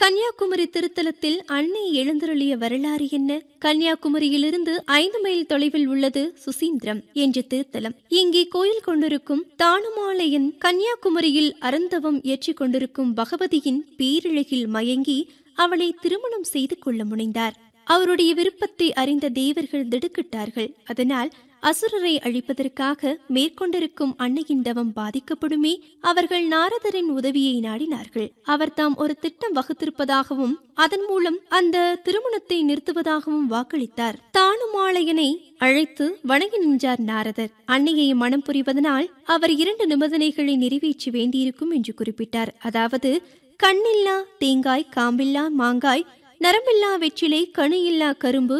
கன்னியாகுமரி திருத்தலத்தில் அன்னை எழுந்தருளிய வரலாறு என்ன கன்னியாகுமரியிலிருந்து ஐந்து மைல் தொலைவில் உள்ளது சுசீந்திரம் என்ற திருத்தலம் இங்கே கோயில் கொண்டிருக்கும் தானுமாலையன் கன்னியாகுமரியில் அருந்தவம் ஏற்றிக் கொண்டிருக்கும் பகவதியின் பேரிழகில் மயங்கி அவளை திருமணம் செய்து கொள்ள முனைந்தார் அவருடைய விருப்பத்தை அறிந்த தேவர்கள் திடுக்கிட்டார்கள் அதனால் அசுரரை அழிப்பதற்காக மேற்கொண்டிருக்கும் அன்னையின் தவம் பாதிக்கப்படுமே அவர்கள் நாரதரின் உதவியை நாடினார்கள் அவர் தாம் ஒரு திட்டம் வகுத்திருப்பதாகவும் அதன் மூலம் அந்த திருமணத்தை நிறுத்துவதாகவும் வாக்களித்தார் தானுமாலையனை அழைத்து வணங்கி நின்றார் நாரதர் அன்னையை மனம் புரிவதனால் அவர் இரண்டு நிபந்தனைகளை நிறைவேற்ற வேண்டியிருக்கும் என்று குறிப்பிட்டார் அதாவது கண்ணில்லா தேங்காய் காம்பில்லா மாங்காய் நரம்பில்லா வெற்றிலை கணு இல்லா கரும்பு